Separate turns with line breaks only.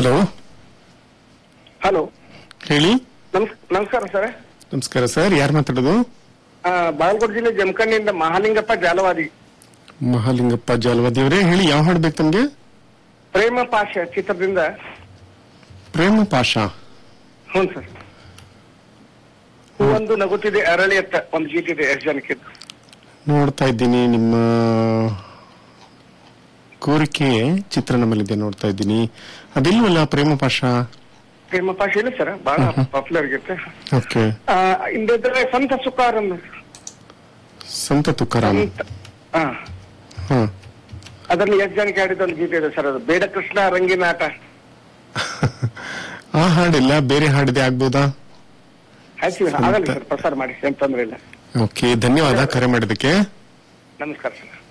hello
hello
ಹೇಳಿ
ನಮಸ್ ನಮಸ್ಕಾರ sir
ನಮಸ್ಕಾರ ಸರ್ ಯಾರು ಮಾತಾಡೋದು
ಆ, ಬಾಗಲಕೋಟೆ ಜಿಲ್ಲೆ ಜಮಖಂಡಿಯಿಂದ ಮಹಾಲಿಂಗಪ್ಪ ಜಾಲವಾದಿ
ಮಹಾಲಿಂಗಪ್ಪ ಜಾಲವಾದಿ ಅವರೇ ಹೇಳಿ ಯಾವ ಹಾಡು ಬೇಕು ತಮ್ಗೆ
ಪ್ರೇಮ ಪಾಶ ಚಿತ್ರದಿಂದ
ಪ್ರೇಮ ಪಾಶ
ಹ್ಞೂ ಸರ್ ಒಂದು ನಗುತ್ತಿದೆ ಅರಳಿ ಅಂತ ಒಂದು ಗೀತೆ ಇದೆ ಎಷ್ಟು ಜನಕ್ಕಿದ್ದು
ನೋಡ್ತಾ ಇದ್ದೀನಿ ನಿಮ್ಮ ಕೋರಿಕೆ ಚಿತ್ರ ನಮ್ಮಲ್ಲಿದೆ ನೋಡ್ತಾ ಇದ್ದೀನಿ ಅದಿಲ್ವಲ್ಲ ಪ್ರೇಮ ಪಾಶ
ಪ್ರೇಮ ಪಾಶ ಇಲ್ಲ ಸರ್ ಬಹಳ ಪಾಪ್ಯುಲರ್ ಗೀತೆ
ಓಕೆ
ಆ, ಇಂದಿದ್ರೆ ಸಂತ ಸುಖಾರಂಭ
ಸಂತ ತುಕಾರಾಮ್
ಸಂತ ಹಾ
ಹ
ಅದರಲ್ಲಿ ಎಷ್ಟು ಜನಕ್ಕೆ ಆಡಿದ ಒಂದು ಗೀತೆ ಇದೆ ಸರ್ ಅದು ಬೇಡ ಕೃಷ್ಣ ರಂಗಿನ ಆಟ
ಆ ಹಾಡಿಲ್ಲ ಬೇರೆ ಹಾಡಿದೆ ಆಗ್ಬೋದಾ
ಹಾಕ್ತೀವಿ ಆಗಲ್ಲ ಸರ್ ಪ್ರಸಾರ ಮಾಡಿ ಏನ್ ತೊಂದ್ರೆ ಇಲ್ಲ
ಓಕೆ ಧನ್ಯವಾದ ಕರೆ ಮಾಡಿದ್ದಕ್ಕೆ
ನಮಸ್ಕಾರ ಸರ್